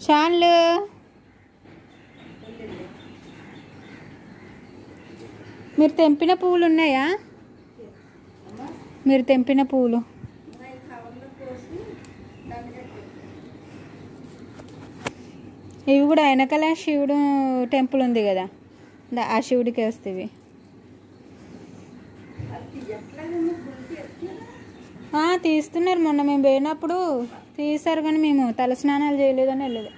చాలు మీరు తెంపిన పువ్వులు ఉన్నాయా మీరు తెంపిన పువ్వులు ఇవి కూడా వెనకాల శివుడు టెంపుల్ ఉంది కదా దా- ఆ శివుడికి వస్తేవి ఆ, తీస్తున్నారు మొన్న మేము పోయినప్పుడు తీస్తారు కానీ మేము తల స్నానాలు చేయలేదని వెళ్ళలేదు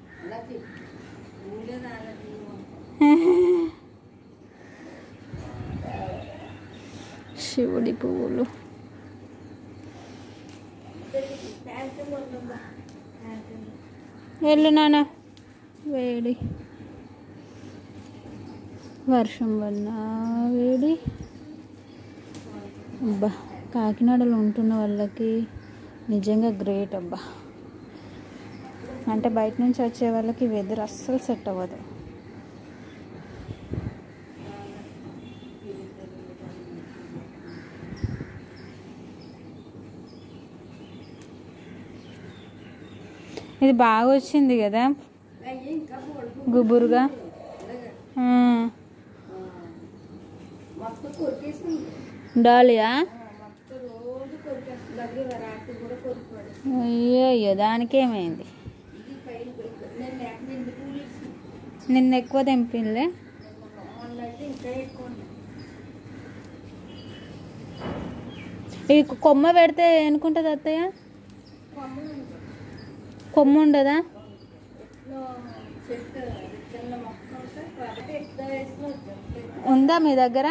శివుడి పువ్వులు వెళ్ళు నాన్న వేడి వర్షం వల్ల వేడి అబ్బా కాకినాడలో ఉంటున్న వాళ్ళకి నిజంగా గ్రేట్ అబ్బా అంటే బయట నుంచి వచ్చే వాళ్ళకి వెదర్ అస్సలు సెట్ అవ్వదు ఇది బాగా వచ్చింది కదా గుబురుగా ఆ. డాలియా అయ్యో అయ్యో దానికి ఏమైంది నిన్న ఎక్కువ తెంపిలే ఈ కొమ్మ పెడితే ఎనుకుంటుంది అత్తయ్య కొమ్మ ఉండదా ఉందా మీ దగ్గర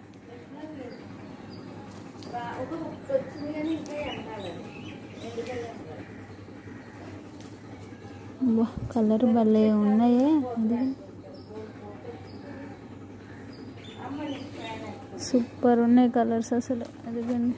కలర్ భలే ఉన్నాయే అది సూపర్ ఉన్నాయి కలర్స్ అసలు అదిగోండి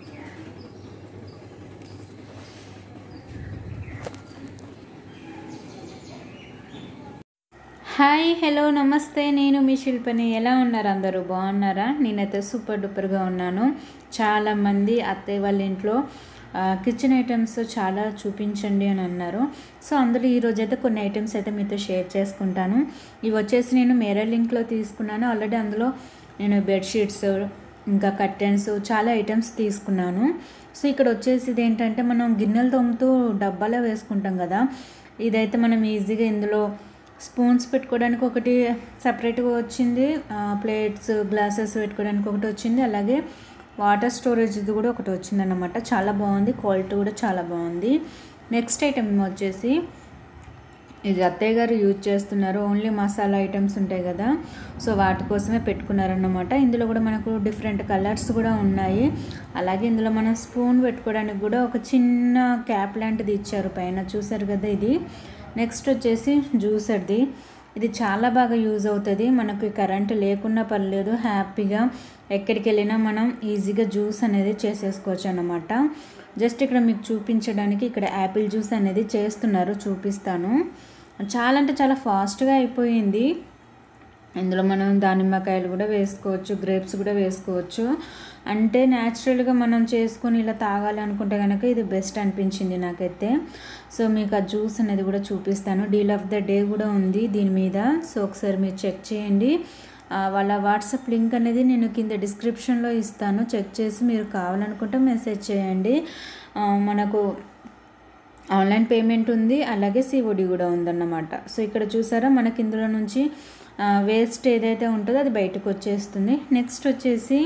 హాయ్ హలో నమస్తే నేను మీ శిల్పని ఎలా ఉన్నారు అందరూ బాగున్నారా నేనైతే సూపర్ డూపర్గా ఉన్నాను చాలామంది అత్తయ్య వాళ్ళ ఇంట్లో ఆ, కిచెన్ ఐటమ్స్ చాలా చూపించండి అని అన్నారు సో అందులో ఈరోజు అయితే కొన్ని ఐటమ్స్ అయితే మీతో షేర్ చేసుకుంటాను ఇవి వచ్చేసి నేను మేరే లింక్లో తీసుకున్నాను ఆల్రెడీ అందులో నేను బెడ్షీట్స్ ఇంకా కర్టెన్స్ చాలా ఐటమ్స్ తీసుకున్నాను సో ఇక్కడ వచ్చేసి ఇది ఏంటంటే మనం గిన్నెలు తోముతూ డబ్బాలో వేసుకుంటాం కదా ఇదైతే మనం ఈజీగా ఇందులో స్పూన్స్ పెట్టుకోవడానికి ఒకటి సపరేట్గా వచ్చింది ప్లేట్స్ గ్లాసెస్ పెట్టుకోవడానికి ఒకటి వచ్చింది అలాగే వాటర్ స్టోరేజ్ ఇది కూడా ఒకటి వచ్చింది అనమాట చాలా బాగుంది క్వాలిటీ కూడా చాలా బాగుంది నెక్స్ట్ ఐటమ్ వచ్చేసి ఇది అత్తయ్య గారు యూజ్ చేస్తున్నారు ఓన్లీ మసాలా ఐటమ్స్ ఉంటాయి కదా సో వాటి కోసమే పెట్టుకున్నారన్నమాట ఇందులో కూడా మనకు డిఫరెంట్ కలర్స్ కూడా ఉన్నాయి అలాగే ఇందులో మనం స్పూన్ పెట్టుకోవడానికి కూడా ఒక చిన్న క్యాప్ లాంటిది ఇచ్చారు పైన చూసారు కదా ఇది నెక్స్ట్ వచ్చేసి జ్యూసర్ది ఇది చాలా బాగా యూజ్ అవుతుంది మనకు కరెంట్ లేకున్నా పర్లేదు హ్యాపీగా ఎక్కడికి వెళ్ళినా మనం ఈజీగా జ్యూస్ అనేది చేసేసుకోవచ్చు అనమాట జస్ట్ ఇక్కడ మీకు చూపించడానికి ఇక్కడ యాపిల్ జ్యూస్ అనేది చేస్తున్నారు చూపిస్తాను చాలా అంటే చాలా ఫాస్ట్గా అయిపోయింది ఇందులో మనం దానిమ్మకాయలు కూడా వేసుకోవచ్చు గ్రేప్స్ కూడా వేసుకోవచ్చు అంటే న్యాచురల్గా మనం చేసుకొని ఇలా తాగాలి అనుకుంటే కనుక ఇది బెస్ట్ అనిపించింది నాకైతే సో మీకు ఆ జ్యూస్ అనేది కూడా చూపిస్తాను డీల్ ఆఫ్ ద డే కూడా ఉంది దీని మీద సో ఒకసారి మీరు చెక్ చేయండి ఆ, వాళ్ళ వాట్సాప్ లింక్ అనేది నేను కింద డిస్క్రిప్షన్లో ఇస్తాను చెక్ చేసి మీరు కావాలనుకుంటే మెసేజ్ చేయండి ఆ, మనకు ఆన్లైన్ పేమెంట్ ఉంది అలాగే సిఓడి కూడా ఉందన్నమాట సో ఇక్కడ చూసారా మనకి ఇందులో నుంచి వేస్ట్ ఏదైతే ఉంటుందో అది బయటకు వచ్చేస్తుంది నెక్స్ట్ వచ్చేసి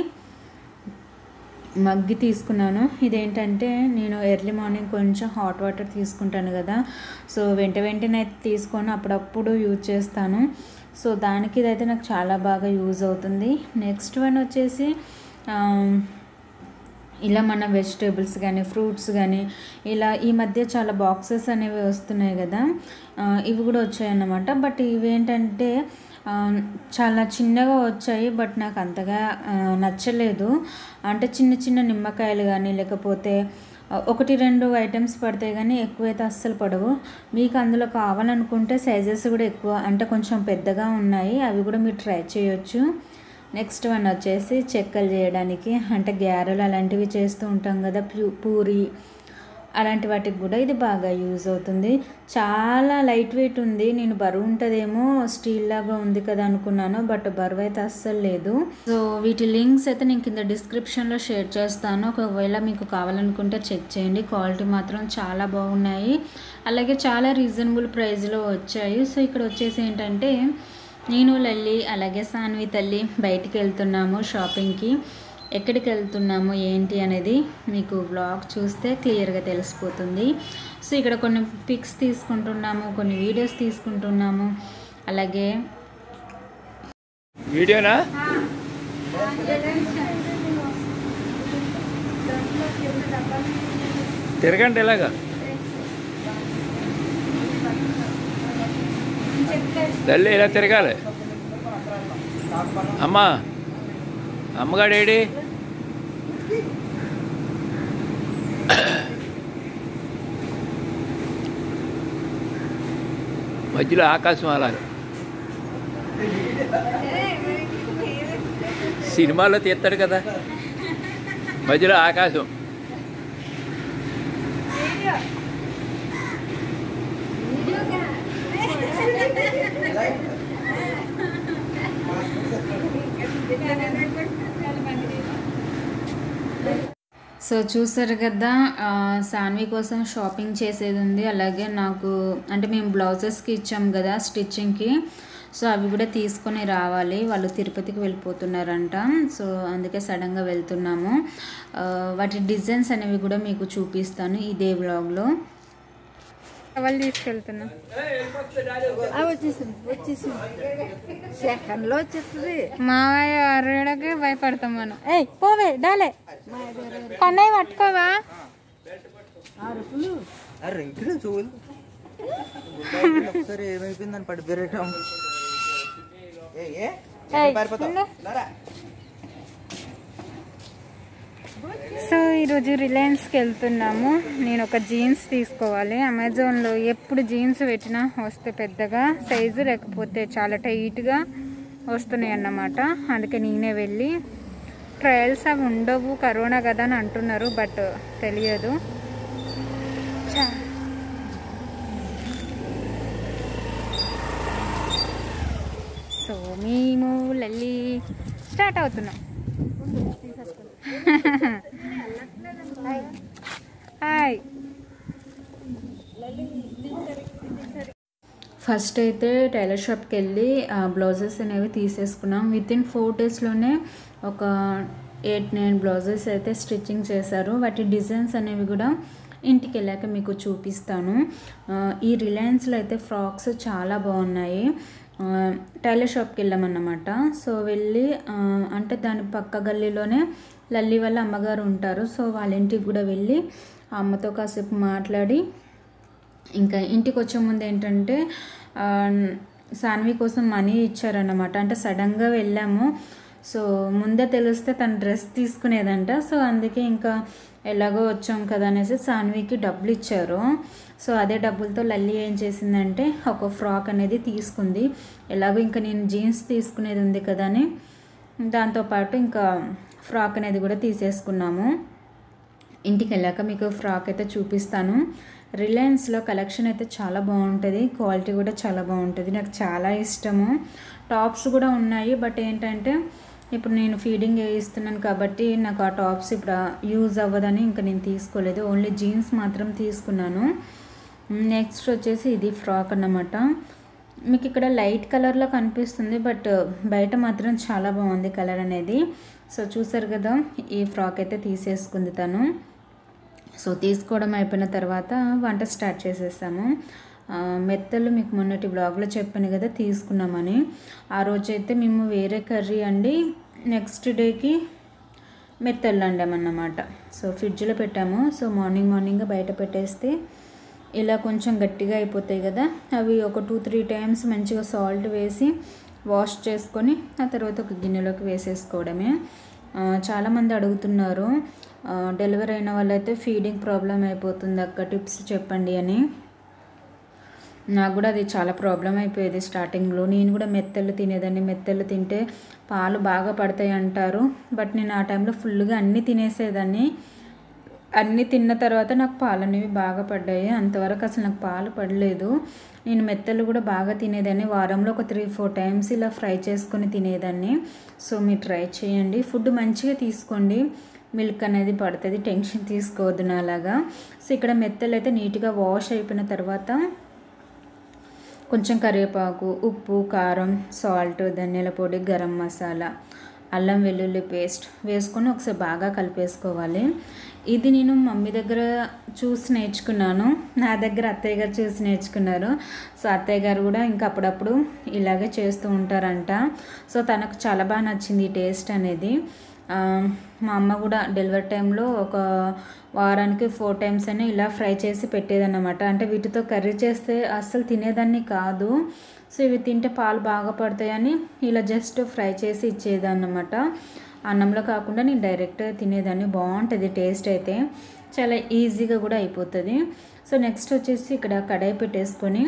మగ్గి తీసుకున్నాను ఇదేంటంటే నేను ఎర్లీ మార్నింగ్ కొంచెం హాట్ వాటర్ తీసుకుంటాను కదా సో వెంట వెంటనే అయితే తీసుకొని అప్పుడప్పుడు యూజ్ చేస్తాను సో దానికి ఇదైతే నాకు చాలా బాగా యూజ్ అవుతుంది నెక్స్ట్ వన్ వచ్చేసి ఆ, ఇలా మన వెజిటేబుల్స్ కానీ ఫ్రూట్స్ కానీ ఇలా ఈ మధ్య చాలా బాక్సెస్ అనేవి వస్తున్నాయి కదా ఆ, ఇవి కూడా వచ్చాయన్నమాట బట్ ఇవేంటంటే ఆ, చాలా చిన్నగా వచ్చాయి బట్ నాకు అంతగా ఆ, నచ్చలేదు అంటే చిన్న చిన్న నిమ్మకాయలు కానీ లేకపోతే ఆ, ఒకటి రెండు ఐటమ్స్ పడతాయి కానీ ఎక్కువైతే అస్సలు పడవు మీకు అందులో కావాలనుకుంటే సైజెస్ కూడా ఎక్కువ అంటే కొంచెం పెద్దగా ఉన్నాయి అవి కూడా మీరు ట్రై చేయొచ్చు నెక్స్ట్ వన్ వచ్చేసి చెక్కలు చేయడానికి అంటే గ్యారెలు అలాంటివి చేస్తూ ఉంటాం కదా ప్యూ పూరి అలాంటి వాటికి కూడా ఇది బాగా యూజ్ అవుతుంది చాలా లైట్ వెయిట్ ఉంది నేను బరువు ఉంటుందేమో స్టీల్ లాగా ఉంది కదా అనుకున్నాను బట్ బరువు అయితే అస్సలు లేదు సో వీటి లింక్స్ అయితే నేను కింద డిస్క్రిప్షన్లో షేర్ చేస్తాను ఒకవేళ మీకు కావాలనుకుంటే చెక్ చేయండి క్వాలిటీ మాత్రం చాలా బాగున్నాయి అలాగే చాలా రీజనబుల్ ప్రైస్లో వచ్చాయి సో ఇక్కడ వచ్చేసి ఏంటంటే నేను లల్లి అలాగే సాన్వి తల్లి బయటికి వెళ్తున్నాము షాపింగ్కి ఎక్కడికి వెళ్తున్నాము ఏంటి అనేది మీకు బ్లాగ్ చూస్తే క్లియర్గా తెలిసిపోతుంది సో ఇక్కడ కొన్ని పిక్స్ తీసుకుంటున్నాము కొన్ని వీడియోస్ తీసుకుంటున్నాము అలాగే వీడియోనా తిరగండి ఎలాగా తల్లి ఇలా తిరగాలి అమ్మా అమ్మగాడేడి మధ్యలో ఆకాశం అలా సినిమాలో తీస్తాడు కదా మధ్యలో ఆకాశం సో చూసారు కదా ఆ, సాన్వి కోసం షాపింగ్ చేసేది ఉంది అలాగే నాకు అంటే మేము బ్లౌజెస్కి ఇచ్చాం కదా స్టిచ్చింగ్కి సో అవి కూడా తీసుకొని రావాలి వాళ్ళు తిరుపతికి వెళ్ళిపోతున్నారంట సో అందుకే సడన్గా వెళ్తున్నాము ఆ, వాటి డిజైన్స్ అనేవి కూడా మీకు చూపిస్తాను ఇదే వ్లాగ్లో వాళ్ళు తీసుకెళ్తున్నా వచ్చేసింది వచ్చేసింది సెకండ్లో వచ్చేస్తుంది మావయ్య అరడకి భయపడతాం మనం ఏయ్ పోవే డాలే కన్నయ్య పట్టుకోవా అరుపులు అరే ఇంటిలో చూడు ఒకసారి ఏమైపోయిందని పడిపోయాం ఏ ఏ ఏయ్, పారిపోతావు ఉండు. రారా. సో ఈరోజు రిలయన్స్కి వెళ్తున్నాము నేను ఒక జీన్స్ తీసుకోవాలి అమెజాన్లో ఎప్పుడు జీన్స్ పెట్టినా వస్తే పెద్దగా సైజు లేకపోతే చాలా టైట్గా వస్తున్నాయి అన్నమాట అందుకే నేనే వెళ్ళి ట్రయల్స్ అవి ఉండవు కరోనా కదా అని అంటున్నారు బట్ తెలియదు చా. సో మేము లల్లి స్టార్ట్ అవుతున్నాం హాయ్ ఫస్ట్ అయితే టైలర్ షాప్కి వెళ్ళి బ్లౌజెస్ అనేవి తీసేసుకున్నాం విత్ ఇన్ ఫోర్ డేస్లోనే ఒక ఎయిట్ నైన్ బ్లౌజెస్ అయితే స్టిచ్చింగ్ చేశారు వాటి డిజైన్స్ అనేవి కూడా ఇంటికి వెళ్ళాక మీకు చూపిస్తాను ఆ, ఈ రిలయన్స్లో అయితే ఫ్రాక్స్ చాలా బాగున్నాయి ఆ, టైలర్ షాప్కి వెళ్ళామన్నమాట సో వెళ్ళి ఆ, అంటే దాని పక్క గల్లీలోనే లల్లి వాళ్ళ అమ్మగారు ఉంటారు సో వాళ్ళ ఇంటికి కూడా వెళ్ళి ఆ అమ్మతో కాసేపు మాట్లాడి ఇంకా ఇంటికి వచ్చే ముందు ఏంటంటే ఆ, సాన్వి కోసం మనీ ఇచ్చారన్నమాట అంటే సడన్గా వెళ్ళాము సో ముందే తెలిస్తే తన డ్రెస్ తీసుకునేదంట సో అందుకే ఇంకా ఎలాగో వచ్చాం కదా అనేసి సాన్వికి డబ్బులు ఇచ్చారు సో అదే డబ్బులతో లల్లి ఏం చేసిందంటే ఒక ఫ్రాక్ అనేది తీసుకుంది ఎలాగో ఇంకా నేను జీన్స్ తీసుకునేది ఉంది కదా అని దాంతోపాటు ఇంకా ఫ్రాక్ అనేది కూడా తీసేసుకున్నాము ఇంటికి వెళ్ళాక మీకు ఫ్రాక్ అయితే చూపిస్తాను రిలయన్స్లో కలెక్షన్ అయితే చాలా బాగుంటుంది క్వాలిటీ కూడా చాలా బాగుంటుంది నాకు చాలా ఇష్టము టాప్స్ కూడా ఉన్నాయి బట్ ఏంటంటే ఇప్పుడు నేను ఫీడింగ్ ఇస్తున్నాను కాబట్టి నాకు ఆ టాప్స్ ఇప్పుడు యూజ్ అవ్వదని ఇంకా నేను తీసుకోలేదు ఓన్లీ జీన్స్ మాత్రం తీసుకున్నాను నెక్స్ట్ వచ్చేసి ఇది ఫ్రాక్ అన్నమాట మీకు ఇక్కడ లైట్ కలర్లో కనిపిస్తుంది బట్ బయట మాత్రం చాలా బాగుంది కలర్ అనేది సో చూసారు కదా ఈ ఫ్రాక్ అయితే తీసేసుకుంది తను సో తీసుకోవడం అయిపోయిన తర్వాత వంట స్టార్ట్ చేసేసాము ఆ, మెత్తలు మీకు మొన్నటి బ్లాగ్లో చెప్పాను కదా తీసుకున్నామని ఆ రోజైతే మేము వేరే కర్రీ అండి నెక్స్ట్ డేకి మెత్తళ్ళు వండామన్నమాట సో ఫ్రిడ్జ్లో పెట్టాము సో మార్నింగ్ మార్నింగ్ బయట పెట్టేస్తే ఇలా కొంచెం గట్టిగా అయిపోతాయి కదా అవి ఒక టూ త్రీ టైమ్స్ మంచిగా సాల్ట్ వేసి వాష్ చేసుకొని ఆ తర్వాత ఒక గిన్నెలోకి వేసేసుకోవడమే ఆ, చాలామంది అడుగుతున్నారు ఆ, డెలివరీ అయిన వాళ్ళైతే ఫీడింగ్ ప్రాబ్లం అయిపోతుంది అక్క టిప్స్ చెప్పండి అని నాకు కూడా అది చాలా ప్రాబ్లం అయిపోయేది స్టార్టింగ్లో నేను కూడా మెత్తలు తినేదాన్ని మెత్తలు తింటే పాలు బాగా పడతాయి అంటారు బట్ నేను ఆ టైంలో ఫుల్గా అన్నీ తినేసేదాన్ని అన్నీ తిన్న తర్వాత నాకు పాలు అనేవి బాగా పడ్డాయి అంతవరకు అసలు నాకు పాలు పడలేదు నేను మెత్తలు కూడా బాగా తినేదాన్ని వారంలో ఒక త్రీ ఫోర్ టైమ్స్ ఇలా ఫ్రై చేసుకొని తినేదాన్ని సో మీరు ట్రై చేయండి ఫుడ్ మంచిగా తీసుకోండి మిల్క్ అనేది పడుతుంది టెన్షన్ తీసుకోవద్దు నాలాగా సో ఇక్కడ మెత్తలు అయితే నీట్గా వాష్ అయిపోయిన తర్వాత కొంచెం కరివేపాకు ఉప్పు కారం సాల్ట్ ధనియాల పొడి గరం మసాలా అల్లం వెల్లుల్లి పేస్ట్ వేసుకొని ఒకసారి బాగా కలిపేసుకోవాలి ఇది నేను మమ్మీ దగ్గర చూసి నేర్చుకున్నాను నా దగ్గర అత్తయ్య గారు చూసి నేర్చుకున్నారు సో అత్తయ్య గారు కూడా ఇంకా అప్పుడప్పుడు ఇలాగే చేస్తూ ఉంటారంట సో తనకు చాలా బాగా నచ్చింది ఈ టేస్ట్ అనేది ఆ, మా అమ్మ కూడా డెలివరీ టైంలో ఒక వారానికి ఫోర్ టైమ్స్ అయినా ఇలా ఫ్రై చేసి పెట్టేదన్నమాట అంటే వీటితో కర్రీ చేస్తే అస్సలు తినేదాన్ని కాదు సో ఇవి తింటే పాలు బాగా పడతాయని ఇలా జస్ట్ ఫ్రై చేసి ఇచ్చేదన్నమాట అన్నంలో కాకుండా నేను డైరెక్ట్గా తినేదాన్ని బాగుంటుంది టేస్ట్ అయితే చాలా ఈజీగా కూడా అయిపోతుంది సో నెక్స్ట్ వచ్చేసి ఇక్కడ కడాయి పెట్టేసుకొని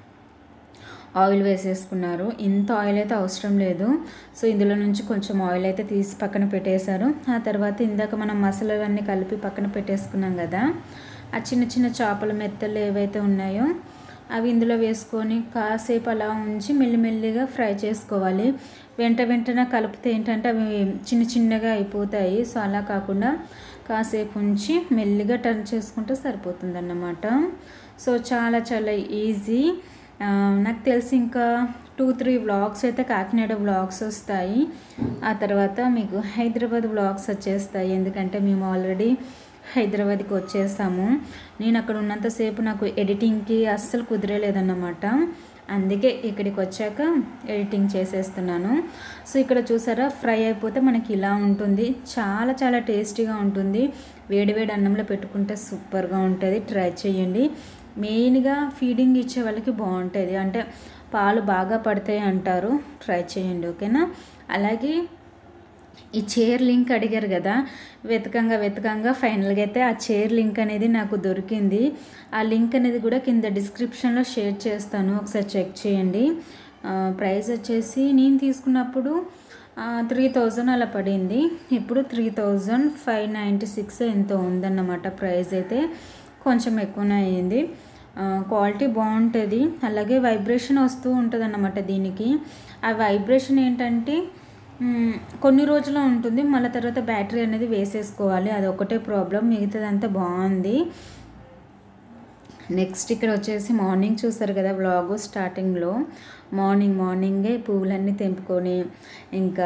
ఆయిల్ వేసేసుకున్నారు ఇంత ఆయిల్ అయితే అవసరం లేదు సో ఇందులో నుంచి కొంచెం ఆయిల్ అయితే తీసి పక్కన పెట్టేశారు ఆ తర్వాత ఇందాక మనం మసాలాలన్నీ కలిపి పక్కన పెట్టేసుకున్నాం కదా ఆ చిన్న చిన్న చేపల మెత్తలు ఏవైతే ఉన్నాయో అవి ఇందులో వేసుకొని కాసేపు అలా ఉంచి మెల్లిమెల్లిగా ఫ్రై చేసుకోవాలి వెంట వెంటనే కలిపితే ఏంటంటే అవి చిన్న చిన్నగా అయిపోతాయి సో అలా కాకుండా కాసేపు ఉంచి మెల్లిగా టర్న్ చేసుకుంటే సరిపోతుందన్నమాట సో చాలా చాలా ఈజీ ఆ, నాకు తెలిసి ఇంకా టూ త్రీ వ్లాగ్స్ అయితే కాకినాడ వ్లాగ్స్ వస్తాయి ఆ తర్వాత మీకు హైదరాబాద్ వ్లాగ్స్ వచ్చేస్తాయి ఎందుకంటే మేము ఆల్రెడీ హైదరాబాద్కి వచ్చేసాము నేను అక్కడ ఉన్నంతసేపు నాకు ఎడిటింగ్కి అస్సలు కుదిరలేదన్నమాట అందుకే ఇక్కడికి వచ్చాక ఎడిటింగ్ చేసేస్తున్నాను సో ఇక్కడ చూసారా ఫ్రై అయిపోతే మనకి ఇలా ఉంటుంది చాలా చాలా టేస్టీగా ఉంటుంది వేడివేడి అన్నంలో పెట్టుకుంటే సూపర్గా ఉంటుంది ట్రై చేయండి మెయిన్గా ఫీడింగ్ ఇచ్చే వాళ్ళకి బాగుంటుంది అంటే పాలు బాగా పడతాయి అంటారు ట్రై చేయండి ఓకేనా అలాగే ఈ చైర్ లింక్ అడిగారు కదా వెతకంగా వెతకంగా ఫైనల్గా అయితే ఆ చైర్ లింక్ అనేది నాకు దొరికింది ఆ లింక్ అనేది కూడా కింద డిస్క్రిప్షన్లో షేర్ చేస్తాను ఒకసారి చెక్ చేయండి ఆ, ప్రైస్ వచ్చేసి నేను తీసుకున్నప్పుడు త్రీ థౌజండ్ అలా పడింది ఇప్పుడు three thousand five ninety six ఎంతో ఉందన్నమాట ప్రైస్ అయితే కొంచెం ఎక్కువనే అయ్యింది ఆ, క్వాలిటీ బాగుంటుంది అలాగే వైబ్రేషన్ వస్తూ ఉంటుంది అన్నమాట దీనికి ఆ వైబ్రేషన్ ఏంటంటే మ్, కొన్ని రోజులు ఉంటుంది మళ్ళీ తర్వాత బ్యాటరీ అనేది వేసేసుకోవాలి అది ఒకటే ప్రాబ్లం మిగతాదంతా బాగుంది నెక్స్ట్ ఇక్కడ వచ్చేసి మార్నింగ్ చూసారు కదా వ్లాగ్ స్టార్టింగ్లో మార్నింగ్ మార్నింగే పువ్వులన్నీ తెంపుకొని ఇంకా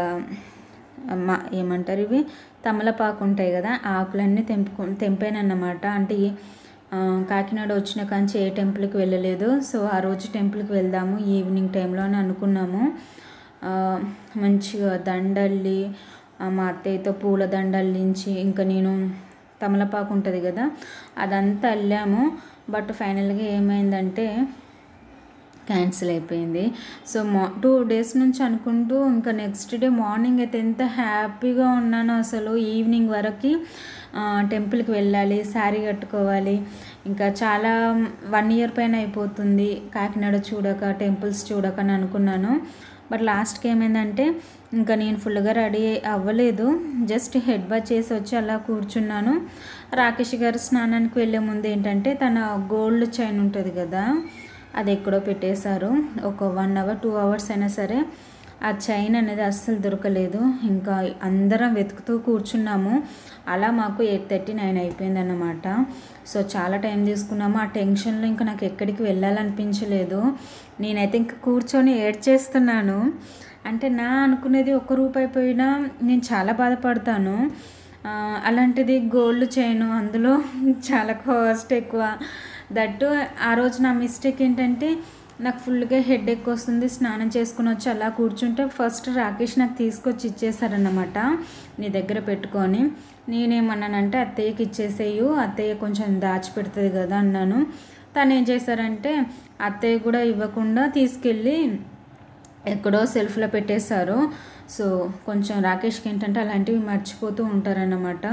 మా ఏమంటారు ఇవి తమలపాకు ఉంటాయి కదా ఆకులన్నీ తెంపుకో తెంపానన్నమాట అంటే ఆ, కాకినాడ వచ్చిన కాంచి ఏ టెంపుల్కి వెళ్ళలేదు సో ఆ రోజు టెంపుల్కి వెళ్దాము ఈవినింగ్ టైంలో అని అనుకున్నాము ఆ, మంచిగా దండల్లి ఆ, మా అత్తయ్యతో పూల దండల్లించి ఇంకా నేను తమలపాకు ఉంటుంది కదా అదంతా అల్లాము బట్ ఫైనల్గా ఏమైందంటే క్యాన్సిల్ అయిపోయింది సో మా టూ డేస్ నుంచి అనుకుంటూ ఇంకా నెక్స్ట్ డే మార్నింగ్ అయితే ఎంత హ్యాపీగా ఉన్నానో అసలు ఈవినింగ్ వరకు టెంపుల్కి వెళ్ళాలి శారీ కట్టుకోవాలి ఇంకా చాలా వన్ ఇయర్ పైన అయిపోతుంది కాకినాడ చూడక టెంపుల్స్ చూడక అని అనుకున్నాను బట్ లాస్ట్కి ఏమైందంటే ఇంకా నేను ఫుల్గా రెడీ అవ్వలేదు జస్ట్ హెడ్ బాత్ చేసి వచ్చి అలా కూర్చున్నాను రాకేష్ గారు స్నానానికి వెళ్ళే ముందు ఏంటంటే తన గోల్డ్ చైన్ ఉంటుంది కదా అది ఎక్కడో పెట్టేశారు ఒక వన్ అవర్ టూ అవర్స్ అయినా సరే ఆ చైన్ అనేది అస్సలు దొరకలేదు ఇంకా అందరం వెతుకుతూ కూర్చున్నాము అలా మాకు ఎయిట్ థర్టీ నైన్ అయిపోయింది అన్నమాట సో చాలా టైం తీసుకున్నాము ఆ టెన్షన్లో ఇంకా నాకు ఎక్కడికి వెళ్ళాలనిపించలేదు నేనైతే ఇంకా కూర్చొని ఏడ్చేస్తున్నాను అంటే నా అనుకునేది ఒక్క రూపాయి పోయినా నేను చాలా బాధపడతాను ఆ, అలాంటిది గోల్డ్ చైన్ అందులో చాలా కాస్ట్ ఎక్కువ దట్టు ఆ రోజు నా మిస్టేక్ ఏంటంటే నాకు ఫుల్గా హెడ్ ఎక్ వస్తుంది స్నానం చేసుకుని వచ్చి అలా కూర్చుంటే ఫస్ట్ రాకేష్ నాకు తీసుకొచ్చి ఇచ్చేసారన్నమాట నీ దగ్గర పెట్టుకొని నేనేమన్నానంటే అత్తయ్యకి ఇచ్చేసేయు అత్తయ్య కొంచెం దాచిపెడుతుంది కదా అన్నాను తను ఏం చేశారంటే అత్తయ్య కూడా ఇవ్వకుండా తీసుకెళ్ళి ఎక్కడో సెల్ఫ్లో పెట్టేశారు సో కొంచెం రాకేష్కి ఏంటంటే అలాంటివి మర్చిపోతూ ఉంటారన్నమాట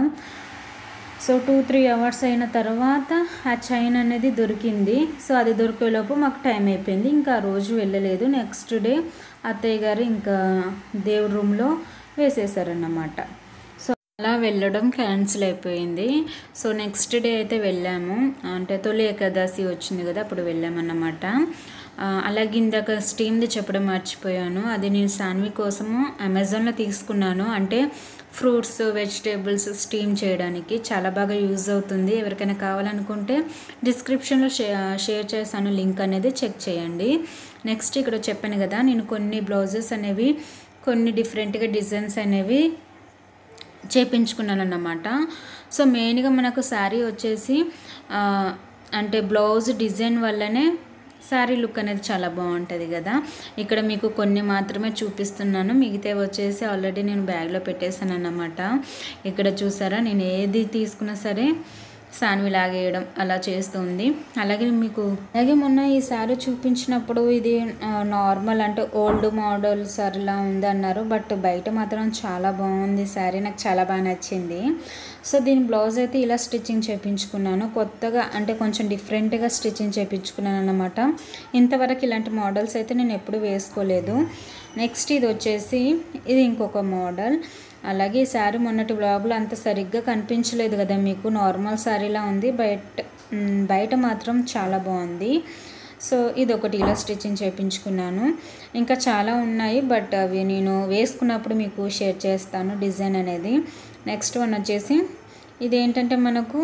సో టూ త్రీ అవర్స్ అయిన తర్వాత ఆ చైన్ అనేది దొరికింది సో అది దొరికేలోపు మాకు టైం అయిపోయింది ఇంకా ఆ రోజు వెళ్ళలేదు నెక్స్ట్ డే అత్తయ్య గారు ఇంకా దేవుడి రూమ్లో వేసేసారన్నమాట సో అలా వెళ్ళడం క్యాన్సిల్ అయిపోయింది సో నెక్స్ట్ డే అయితే వెళ్ళాము అంటే తొలి ఏకాదశి వచ్చింది కదా అప్పుడు వెళ్ళామన్నమాట ఆ, అలాగే ఇందాక స్టీమ్ది చెప్పడం మర్చిపోయాను అది నేను సాన్వి కోసము అమెజాన్లో తీసుకున్నాను అంటే ఫ్రూట్స్ వెజిటేబుల్స్ స్టీమ్ చేయడానికి చాలా బాగా యూజ్ అవుతుంది ఎవరికైనా కావాలనుకుంటే డిస్క్రిప్షన్లో షే షేర్ చేశాను లింక్ అనేది చెక్ చేయండి నెక్స్ట్ ఇక్కడ చెప్పాను కదా నేను కొన్ని బ్లౌజెస్ అనేవి కొన్ని డిఫరెంట్గా డిజైన్స్ అనేవి చేపించుకున్నాను అన్నమాట సో మెయిన్గా మనకు శారీ వచ్చేసి ఆ, అంటే బ్లౌజ్ డిజైన్ వల్లనే శారీ లుక్ అనేది చాలా బాగుంటుంది కదా ఇక్కడ మీకు కొన్ని మాత్రమే చూపిస్తున్నాను మిగతా వచ్చేసి ఆల్రెడీ నేను బ్యాగ్లో పెట్టేశాను అన్నమాట ఇక్కడ చూసారా నేను ఏది తీసుకున్నా సరే సాన్వి లాగేయడం అలా చేస్తుంది అలాగే మీకు అలాగే మొన్న ఈ శారీ చూపించినప్పుడు ఇది ఆ, నార్మల్ అంటే ఓల్డ్ మోడల్ సారీలా ఉంది అన్నారు బట్ బయట మాత్రం చాలా బాగుంది శారీ నాకు చాలా బాగా నచ్చింది సో దీని బ్లౌజ్ అయితే ఇలా స్టిచ్చింగ్ చేయించుకున్నాను కొత్తగా అంటే కొంచెం డిఫరెంట్గా స్టిచ్చింగ్ చేయించుకున్నాను అన్నమాట ఇంతవరకు ఇలాంటి మోడల్స్ అయితే నేను ఎప్పుడు వేసుకోలేదు నెక్స్ట్ ఇది వచ్చేసి ఇది ఇంకొక మోడల్ అలాగే ఈ శారీ మొన్నటి బ్లాగ్లో అంత సరిగ్గా కనిపించలేదు కదా మీకు నార్మల్ శారీలా ఉంది బయట మ్, బయట మాత్రం చాలా బాగుంది సో ఇది ఒకటి ఇలా స్టిచ్చింగ్ చేయించుకున్నాను ఇంకా చాలా ఉన్నాయి బట్ అవి నేను వేసుకున్నప్పుడు మీకు షేర్ చేస్తాను డిజైన్ అనేది నెక్స్ట్ వన్ వచ్చేసి ఇది ఏంటంటే మనకు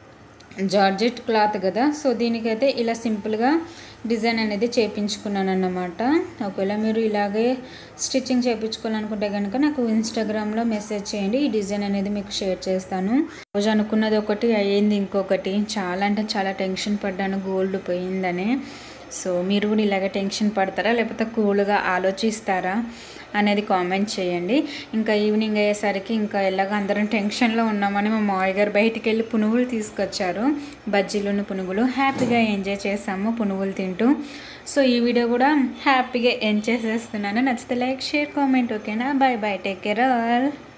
జార్జెట్ క్లాత్ కదా సో దీనికైతే ఇలా సింపుల్గా డిజైన్ అనేది చేయించుకున్నాను అన్నమాట ఒకవేళ మీరు ఇలాగే స్టిచ్చింగ్ చేయించుకోవాలనుకుంటే కనుక నాకు ఇన్స్టాగ్రామ్లో మెసేజ్ చేయండి ఈ డిజైన్ అనేది మీకు షేర్ చేస్తాను రోజు అనుకున్నది ఒకటి అయ్యింది ఇంకొకటి చాలా అంటే చాలా టెన్షన్ పడ్డాను గోల్డ్ పోయిందని సో మీరు కూడా ఇలాగే టెన్షన్ పడతారా లేకపోతే కూల్గా ఆలోచిస్తారా అనేది కామెంట్ చేయండి ఇంకా ఈవినింగ్ అయ్యేసరికి ఇంకా ఎలాగ అందరం టెన్షన్లో ఉన్నామని మా మావయ్య గారు బయటికి వెళ్ళి పునుగులు తీసుకొచ్చారు బజ్జీలున్న పునుగులు హ్యాపీగా ఎంజాయ్ చేసాము పునుగులు తింటూ సో ఈ వీడియో కూడా హ్యాపీగా ఎంజాయ్ చేసేస్తున్నాను నచ్చితే లైక్ షేర్ కామెంట్ ఓకేనా bye bye take care all